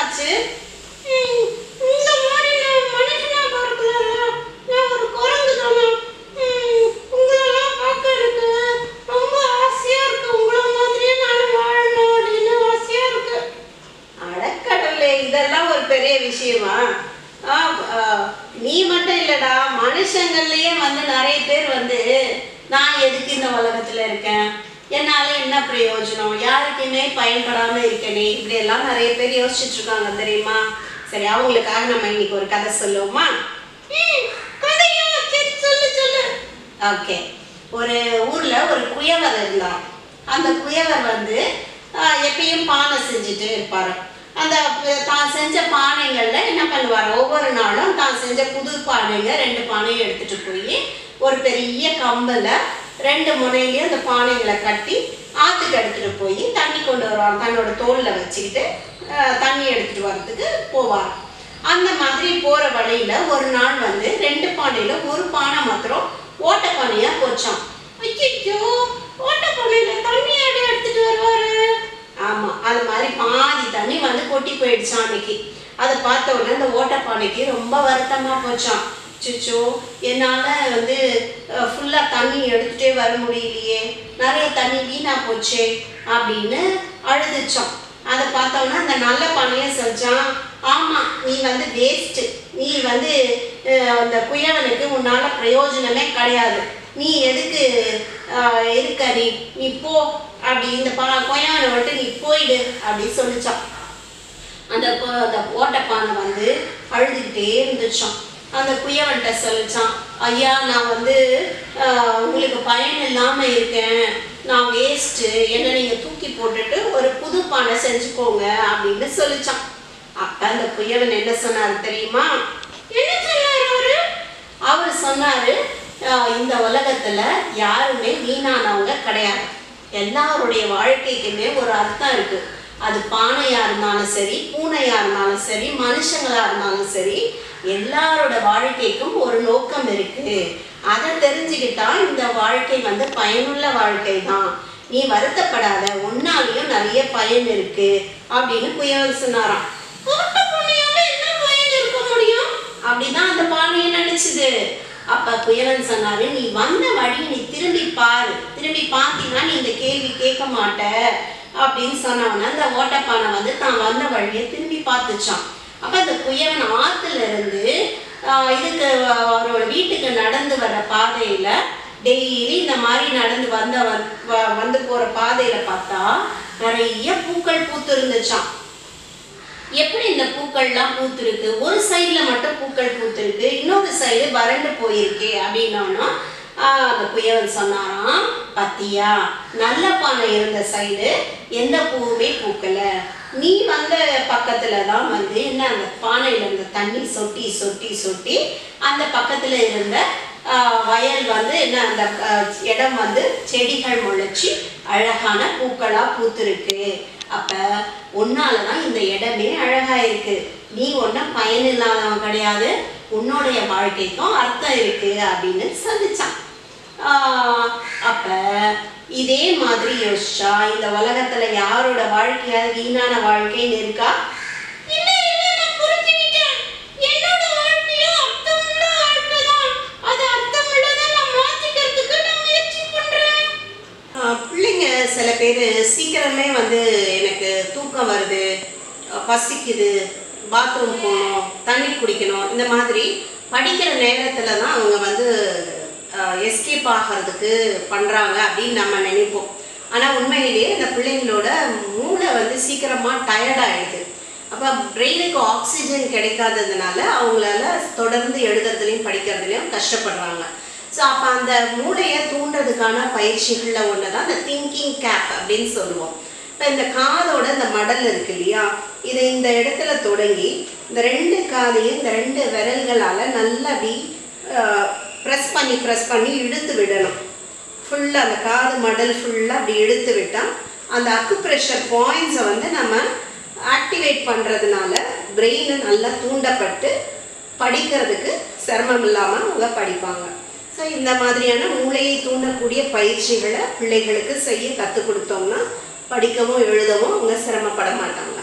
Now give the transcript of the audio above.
என்னாச்சு ம், இந்த மாதிரி நான் மனுஷனா பிறக்கலாமா? நான் ஒரு குரங்கு தானா? ம், உங்களெல்லாம் பார்க்க எனக்கு ரொம்ப ஆசையா இருக்கு. உங்களை மாதிரியே நானும் வாழணும் அப்படின்னு ஆசையா இருக்கு. அடக்கடவுளே, இதெல்லாம் ஒரு பெரிய விஷயமா ஆ, ஆ, நீ மட்டும் இல்லடா மனுஷங்கள்லயே வந்து நிறைய பேர் வந்து நான் எதுக்கு இந்த உலகத்துல இருக்கேன் என்னால என்ன பிரயோஜனம் யாருக்குமே பயன்படாம இருக்கனே இப்படி எல்லாம் நிறைய பேர் யோசிச்சுட்டு இருக்காங்க தெரியுமா சரி அவங்களுக்காக நம்ம இன்னைக்கு ஒரு கதை சொல்லுவோமா ம், கதையா சரி சொல்லு சொல்லு ஓகே ஒரு ஊர்ல ஒரு குயவர் இருந்தார் அந்த குயவர் வந்து ஆஹ், எப்பயும் பானை செஞ்சுட்டு இருப்பாரு அந்த ப- தான் செஞ்ச பானைகள்ல என்ன பண்ணுவார் ஒவ்வொரு நாளும் தான் செஞ்ச புது பானைங்க ரெண்டு பானையும் எடுத்துட்டு போய் ஒரு பெரிய கம்புல ரெண்டு முனையிலையும் அந்த பானைகளை கட்டி ஆத்துக்கு எடுத்துட்டு போய் தண்ணி கொண்டு வருவார் தன்னோட தோல்ல வச்சுக்கிட்டு ஆஹ், தண்ணி எடுத்துட்டு வர்றதுக்கு போவார் அந்த மாதிரி போற வழியில ஒரு நாள் வந்து ரெண்டு பானையில ஒரு பானை மாத்திரம் ஓட்ட பானையா போச்சாம் ஐயோ ஓட்ட பானையில தண்ணி அடி எடுத்துட்டு வருவாரு ஆமா அது மாதிரி பாதி தண்ணி வந்து கொட்டி போயிடுச்சாம் அன்னைக்கு அதை பார்த்த உடனே அந்த ஓட்ட பானைக்கு ரொம்ப வருத்தமா போச்சாம் சுச்சோ என்னால வந்து ஃபுல்லா தண்ணி எடுத்துட்டே வர முடியலையே நிறைய தண்ணி வீணா போச்சே அப்படின்னு அழுதுச்சாம் அதை பார்த்தோன்னா அந்த நல்ல பானையை செஞ்சான் ஆமா நீ வந்து வேஸ்ட் நீ வந்து அஹ், அந்த குயவனுக்கு உன்னால பிரயோஜனமே கிடையாது நீ எதுக்கு அஹ், இருக்க நீ நீ போ அப்படி இந்த பா கொயவனை விட்டு நீ போயிடு அப்படின்னு சொல்லிச்சான் அந்த கொ- அந்த ஓட்டப்பானை வந்து அழுதுகிட்டே இருந்துச்சான் அந்த குயவன்கிட்ட சொல்லிச்சான் ஐயா நான் வந்து ஆஹ், உங்களுக்கு பயன் இல்லாம இருக்கேன் நான் வேஸ்ட்டு என்ன நீங்க தூக்கி போட்டுட்டு ஒரு புது பானை செஞ்சுக்கோங்க அப்படின்னு சொல்லிச்சான் அப்ப அந்த குயவன் என்ன சொன்னாரு தெரியுமா என்ன சொன்னாரு அவரு அவர் சொன்னாரு ஆஹ், இந்த உலகத்துல யாருமே வீணானவங்க கிடையாது எல்லாருடைய வாழ்க்கைக்குமே ஒரு அர்த்தம் இருக்கு அது பானையா இருந்தாலும் சரி பூனையா இருந்தாலும் சரி மனுஷங்களா இருந்தாலும் சரி எல்லாரோட வாழ்க்கைக்கும் ஒரு நோக்கம் இருக்கு அதை தெரிஞ்சுக்கிட்டா இந்த வாழ்க்கை வந்து பயனுள்ள வாழ்க்கை தான் நீ வருத்தப்படாத உன்னாலையும் நிறைய பயன் இருக்கு அப்படின்னு குயவன் சொன்னாராம் "ஓட்ட பூனையால என்ன பயன் இருக்க முடியும் அப்படிதான் அந்த பானையை நினைச்சுது அப்ப குயவன் சொன்னாரு நீ வந்த வழி நீ திரும்பி பாரு திரும்பி பார்த்தீங்கன்னா நீ இந்த கேள்வி கேட்க மாட்ட அப்படின்னு சொன்னவன அந்த ஓட்டப்பானை வந்து தான் வந்த வழியை திரும்பி பார்த்துச்சான் அப்ப அந்த குயவன் ஆத்துல இருந்து ஆஹ், இதுக்கு அவரோட வீட்டுக்கு நடந்து வர பாதையில டெய்லி இந்த மாதிரி நடந்து வந்த வ- வ- வந்து போற பாதையில பார்த்தா நிறைய பூக்கள் பூத்து இருந்துச்சாம் எப்படி இந்த பூக்கள்லாம் பூத்திருக்கு ஒரு சைடில் மட்டும் பூக்கள் பூத்திருக்கு இன்னொரு சைடு வறண்டு போயிருக்கு அப்படின்னோன்னா ஆஹ், அந்த குயவன் சொன்னாராம் பத்தியா நல்ல பானை இருந்த சைடு எந்த பூவுமே பூக்கல நீ வந்த பக்கத்துல தான் வந்து என்ன அந்த பானையில இருந்த தண்ணி சொட்டி சொட்டி சொட்டி அந்த பக்கத்துல இருந்த ஆஹ், வயல் வந்து என்ன அந்த ஆஹ், இடம் வந்து செடிகள் முளைச்சி அழகான பூக்களா பூத்திருக்கு அப்ப உன்னால தான் இந்த இடமே அழகா இருக்கு நீ ஒன்றும் பயன் இல்லாதவன் கிடையாது உன்னுடைய வாழ்க்கைக்கும் அர்த்தம் இருக்கு அப்படின்னு சொல்லிச்சான் ஆஹ் அப்ப இதே மாதிரி யோசிச்சா இந்த உலகத்துல யாரோட வாழ்க்கையாவது வீணான வாழ்க்கைன்னு இருக்கா இல்ல இல்ல நான் புரிஞ்சுக்கிட்டேன் என்னோட வாழ்க்கையும் அர்த்தமுள்ள வாழ்க்கை தான் அது அர்த்தமுள்ளதை நான் மாத்திக்கிறதுக்கு நான் முயற்சி பண்றேன் ஆஹ் பிள்ளைங்க சில பேர் சீக்கிரமே வந்து எனக்கு தூக்கம் வருது அஹ் பசிக்குது பாத்ரூம் போகணும் தண்ணி குடிக்கணும் இந்த மாதிரி படிக்கிற நேரத்தில் தான் அவங்க வந்து எஸ்கேப் ஆகிறதுக்கு பண்ணுறாங்க அப்படின்னு நம்ம நினைப்போம் ஆனால் உண்மையிலேயே இந்த பிள்ளைங்களோட மூளை வந்து சீக்கிரமாக டயர்ட் ஆயிடுது அப்போ பிரெயினுக்கு ஆக்சிஜன் கிடைக்காததுனால அவங்களால தொடர்ந்து எழுதுறதுலையும் படிக்கிறதுலையும் கஷ்டப்படுறாங்க ஸோ அப்போ அந்த மூளையை தூண்டுறதுக்கான பயிற்சிகளில் ஒன்று தான் இந்த திங்கிங் கேப் அப்படின்னு சொல்லுவோம் இப்போ இந்த காதோட இந்த மடல் இருக்கு இல்லையா இது இந்த இடத்துல தொடங்கி இந்த ரெண்டு காதையும் இந்த ரெண்டு விரல்களால் நல்லா அப்படி ப்ரெஸ் பண்ணி ப்ரெஸ் பண்ணி இழுத்து விடணும் ஃபுல்லாக அந்த காது மடல் ஃபுல்லாக அப்படி இழுத்து விட்டால் அந்த அக்கு ப்ரெஷர் பாயிண்ட்ஸை வந்து நம்ம ஆக்டிவேட் பண்ணுறதுனால பிரெயின் நல்லா தூண்டப்பட்டு படிக்கிறதுக்கு சிரமம் இல்லாமல் அவங்க படிப்பாங்க ஸோ இந்த மாதிரியான மூளையை தூண்டக்கூடிய பயிற்சிகளை பிள்ளைகளுக்கு செய்ய கற்றுக் கொடுத்தோம்னா படிக்கவும் எழுதவும் அவங்க சிரமப்பட மாட்டாங்க